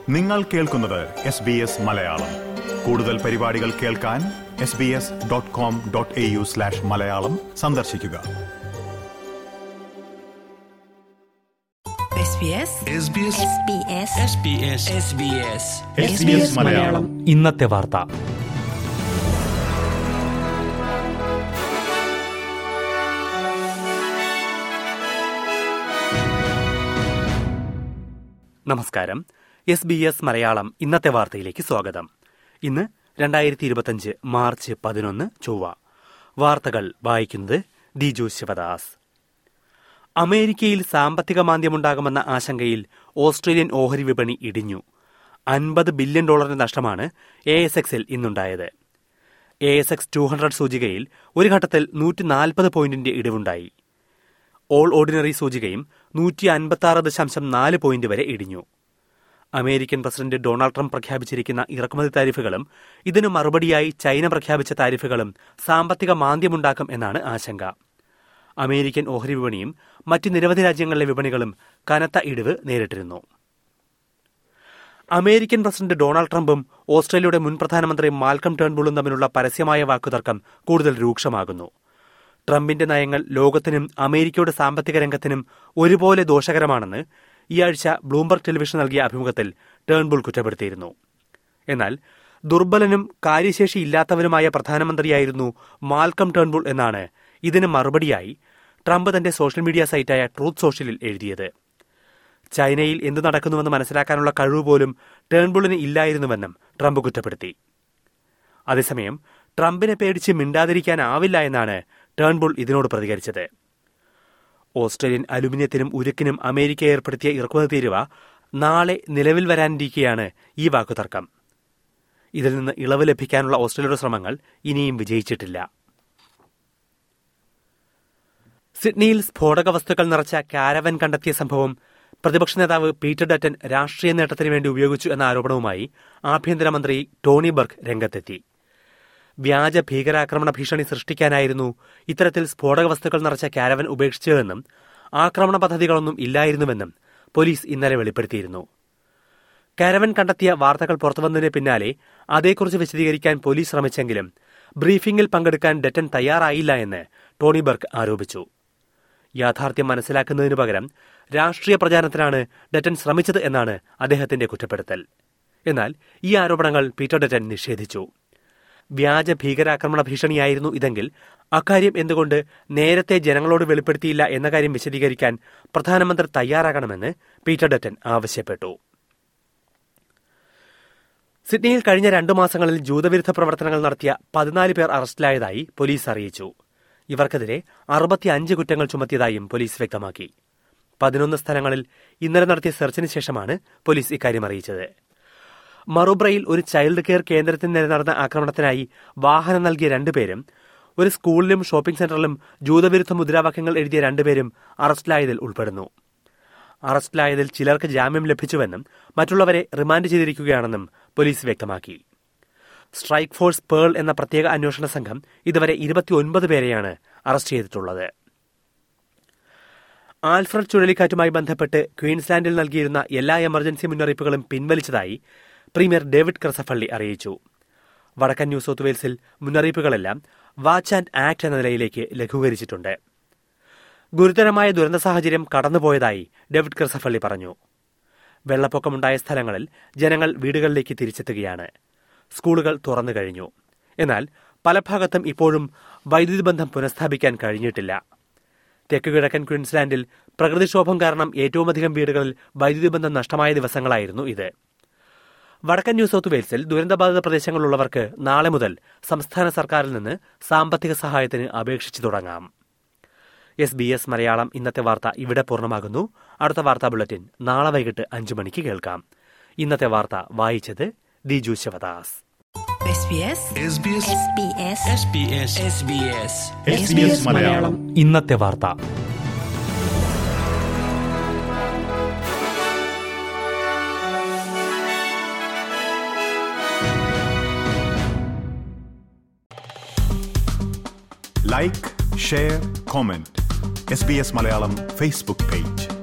നിങ്ങൾ കേൾക്കുന്നത് S B S Malayalam കൂടുതൽ പരിപാടികൾ കേൾക്കാൻ S B S dot com dot A U slash Malayalam സന്ദർശിക്കുക SBS SBS SBS SBS SBS SBS Malayalam ഇന്നത്തെ വാർത്ത നമസ്കാരം എസ് ബി എസ് മലയാളം ഇന്നത്തെ വാർത്തയിലേക്ക് സ്വാഗതം ഇന്ന് രണ്ടായിരത്തി ഇരുപത്തിയഞ്ച് മാർച്ച് പതിനൊന്ന് ചൊവ്വ വാർത്തകൾ വായിക്കുന്നത് ദിജു ശിവദാസ് അമേരിക്കയിൽ സാമ്പത്തിക മാന്ദ്യമുണ്ടാകുമെന്ന ആശങ്കയിൽ ഓസ്ട്രേലിയൻ ഓഹരി വിപണി ഇടിഞ്ഞു അൻപത് ബില്യൺ ഡോളറിന്റെ നഷ്ടമാണ് എ എസ് എക്സിൽ ഇന്നുണ്ടായത് A S X two hundred സൂചികയിൽ ഒരു ഘട്ടത്തിൽ നൂറ്റി നാൽപ്പത് പോയിന്റിന്റെ ഇടിവുണ്ടായി ഓൾ ഓർഡിനറി സൂചികയും നൂറ്റി അൻപത്തി ആറ് ദശാംശം നാല് പോയിന്റ് വരെ ഇടിഞ്ഞു അമേരിക്കൻ പ്രസിഡന്റ് ഡൊണാൾഡ് ട്രംപ് പ്രഖ്യാപിച്ചിരിക്കുന്ന ഇറക്കുമതി താരിഫുകളും ഇതിനു മറുപടിയായി ചൈന പ്രഖ്യാപിച്ച താരിഫുകളും സാമ്പത്തിക മാന്ദ്യമുണ്ടാക്കും എന്നാണ് ആശങ്ക അമേരിക്കൻ ഓഹരി വിപണിയും മറ്റ് നിരവധി രാജ്യങ്ങളിലെ വിപണികളും കനത്ത ഇടിവ് നേരിട്ടിരുന്നു അമേരിക്കൻ പ്രസിഡന്റ് ഡൊണാൾഡ് ട്രംപും ഓസ്ട്രേലിയയുടെ മുൻ പ്രധാനമന്ത്രി മാൽക്കം ടേൺബുളും തമ്മിലുള്ള പരസ്യമായ വാക്കുതർക്കം കൂടുതൽ രൂക്ഷമാകുന്നു ട്രംപിന്റെ നയങ്ങൾ ലോകത്തിനും അമേരിക്കയുടെ സാമ്പത്തിക രംഗത്തിനും ഒരുപോലെ ദോഷകരമാണെന്ന് ഈ ആഴ്ച ബ്ലൂംബർഗ് ടെലിവിഷൻ നൽകിയ അഭിമുഖത്തിൽ ടേൺബുൾ കുറ്റപ്പെടുത്തിയിരുന്നു എന്നാൽ ദുർബലനും കാര്യശേഷി ഇല്ലാത്തവനുമായ പ്രധാനമന്ത്രിയായിരുന്നു മാൽക്കം ടേൺബുൾ എന്നാണ് ഇതിന് മറുപടിയായി ട്രംപ് തന്റെ സോഷ്യൽ മീഡിയ സൈറ്റായ ട്രൂത്ത് സോഷ്യലിൽ എഴുതിയത് ചൈനയിൽ എന്തു നടക്കുന്നുവെന്ന് മനസ്സിലാക്കാനുള്ള കഴിവ് പോലും ടേൺബുളിന് ഇല്ലായിരുന്നുവെന്നും ട്രംപ് കുറ്റപ്പെടുത്തി അതേസമയം ട്രംപിനെ പേടിച്ച് മിണ്ടാതിരിക്കാനാവില്ല എന്നാണ് ടേൺബുൾ ഇതിനോട് പ്രതികരിച്ചത് ഓസ്ട്രേലിയൻ അലുമിനിയത്തിനും ഉരുക്കിനും അമേരിക്ക ഏർപ്പെടുത്തിയ ഇറക്കുമതി തീരുവ നാളെ നിലവിൽ വരാനിരിക്കെയാണ് ഈ വാക്കുതർക്കം ഇതിൽ നിന്ന് ഇളവ് ലഭിക്കാനുള്ള ഓസ്ട്രേലിയയുടെ ശ്രമങ്ങൾ ഇനിയും വിജയിച്ചിട്ടില്ല സിഡ്നിയിൽ സ്ഫോടക വസ്തുക്കൾ നിറച്ച കാരവൻ കണ്ടെത്തിയ സംഭവം പ്രതിപക്ഷ നേതാവ് പീറ്റർ ഡറ്റൻ രാഷ്ട്രീയ നേട്ടത്തിന് വേണ്ടി ഉപയോഗിച്ചു എന്ന ആരോപണവുമായി ആഭ്യന്തരമന്ത്രി ടോണി ബർഗ് രംഗത്തെത്തി വ്യാജ ഭീകരാക്രമണ ഭീഷണി സൃഷ്ടിക്കാനായിരുന്നു ഇത്തരത്തിൽ സ്ഫോടക വസ്തുക്കൾ നിറച്ച കാരവൻ ഉപേക്ഷിച്ചതെന്നും ആക്രമണ പദ്ധതികളൊന്നും ഇല്ലായിരുന്നുവെന്നും പോലീസ് ഇന്നലെ വെളിപ്പെടുത്തിയിരുന്നു കാരവൻ കണ്ടെത്തിയ വാർത്തകൾ പുറത്തുവന്നതിന് പിന്നാലെ അതേക്കുറിച്ച് വിശദീകരിക്കാൻ പോലീസ് ശ്രമിച്ചെങ്കിലും ബ്രീഫിംഗിൽ പങ്കെടുക്കാൻ ഡെറ്റൻ തയ്യാറായില്ല എന്ന് ടോണി ബർഗ് ആരോപിച്ചു യാഥാർത്ഥ്യം മനസ്സിലാക്കുന്നതിനു പകരം രാഷ്ട്രീയ പ്രചാരണത്തിനാണ് ഡെറ്റൻ ശ്രമിച്ചത് എന്നാണ് അദ്ദേഹത്തിന്റെ കുറ്റപ്പെടുത്തൽ എന്നാൽ ഈ ആരോപണങ്ങൾ പീറ്റർ ഡെറ്റൻ നിഷേധിച്ചു വ്യാജ ഭീകരാക്രമണ ഭീഷണിയായിരുന്നു ഇതെങ്കിൽ അക്കാര്യം എന്തുകൊണ്ട് നേരത്തെ ജനങ്ങളോട് വെളിപ്പെടുത്തിയില്ല എന്ന കാര്യം വിശദീകരിക്കാൻ പ്രധാനമന്ത്രി തയ്യാറാകണമെന്ന് പീറ്റർ ഡറ്റൻ ആവശ്യപ്പെട്ടു സിഡ്നിയിൽ കഴിഞ്ഞ രണ്ടു മാസങ്ങളിൽ ജൂതവിരുദ്ധ പ്രവർത്തനങ്ങൾ നടത്തിയ പതിനാല് പേർ അറസ്റ്റിലായതായി പോലീസ് അറിയിച്ചു ഇവർക്കെതിരെ അറുപത്തിയഞ്ച് കുറ്റങ്ങൾ ചുമത്തിയതായും പോലീസ് വ്യക്തമാക്കി പതിനൊന്ന് സ്ഥലങ്ങളിൽ ഇന്നലെ നടത്തിയ സെർച്ചിന് ശേഷമാണ് പോലീസ് ഇക്കാര്യം അറിയിച്ചത് മറുബ്രയിൽ ഒരു ചൈൽഡ് കെയർ കേന്ദ്രത്തിന് നേരെ നടന്ന ആക്രമണത്തിനായി വാഹനം നൽകിയ രണ്ടുപേരും ഒരു സ്കൂളിലും ഷോപ്പിംഗ് സെന്ററിലും ജൂതവിരുദ്ധ മുദ്രാവാക്യങ്ങൾ എഴുതിയ രണ്ടുപേരും അറസ്റ്റിലായതിൽ ഉൾപ്പെടുന്നു അറസ്റ്റിലായതിൽ ചിലർക്ക് ജാമ്യം ലഭിച്ചുവെന്നും മറ്റുള്ളവരെ റിമാൻഡ് ചെയ്തിരിക്കുകയാണെന്നും പോലീസ് വ്യക്തമാക്കി സ്ട്രൈക്ക് ഫോഴ്സ് പേൾ എന്ന പ്രത്യേക അന്വേഷണ സംഘം ഇതുവരെ ഇരുപത്തിയൊൻപത് പേരെയാണ് അറസ്റ്റ് ചെയ്തിട്ടുള്ളത് ആൽഫ്രഡ് ചുഴലിക്കാറ്റുമായി ബന്ധപ്പെട്ട് ക്വീൻസ്ലാൻഡിൽ നൽകിയിരുന്ന എല്ലാ എമർജൻസി മുന്നറിയിപ്പുകളും പിൻവലിച്ചതായി പ്രീമിയർ ഡേവിഡ് ക്രസഫള്ളി അറിയിച്ചു വടക്കൻ ന്യൂ സൌത്ത് വെയിൽസിൽ മുന്നറിയിപ്പുകളെല്ലാം വാച്ച് ആൻഡ് ആക്ട് എന്ന നിലയിലേക്ക് ലഘൂകരിച്ചിട്ടുണ്ട് ഗുരുതരമായ ദുരന്ത സാഹചര്യം കടന്നുപോയതായി ഡേവിഡ് ക്രസഫള്ളി പറഞ്ഞു വെള്ളപ്പൊക്കമുണ്ടായ സ്ഥലങ്ങളിൽ ജനങ്ങൾ വീടുകളിലേക്ക് തിരിച്ചെത്തുകയാണ് സ്കൂളുകൾ തുറന്നു കഴിഞ്ഞു എന്നാൽ പല ഭാഗത്തും ഇപ്പോഴും വൈദ്യുതി ബന്ധം പുനഃസ്ഥാപിക്കാൻ കഴിഞ്ഞിട്ടില്ല തെക്ക് കിഴക്കൻ ക്വീൻസ്ലാൻഡിൽ പ്രകൃതിക്ഷോഭം കാരണം ഏറ്റവുമധികം വീടുകളിൽ വൈദ്യുതി ബന്ധം നഷ്ടമായ ദിവസങ്ങളായിരുന്നു ഇത് വടക്കൻ ന്യൂ സൌത്ത് വെയിൽസിൽ ദുരന്തബാധിത പ്രദേശങ്ങളിലുള്ളവർക്ക് നാളെ മുതൽ സംസ്ഥാന സർക്കാരിൽ നിന്ന് സാമ്പത്തിക സഹായത്തിന് അപേക്ഷിച്ചു തുടങ്ങാം എസ് ബി എസ് മലയാളം ഇന്നത്തെ വാർത്ത ഇവിടെ പൂർണ്ണമാകുന്നു അടുത്ത വാർത്താ ബുള്ളറ്റിൻ നാളെ വൈകിട്ട് അഞ്ചു മണിക്ക് കേൾക്കാം ഇന്നത്തെ വാർത്ത വായിച്ചത് Diju Sivadas SBS SBS SBS SBS SBS SBS Malayalam ഇന്നത്തെ വാർത്ത like share comment S B S Malayalam Facebook page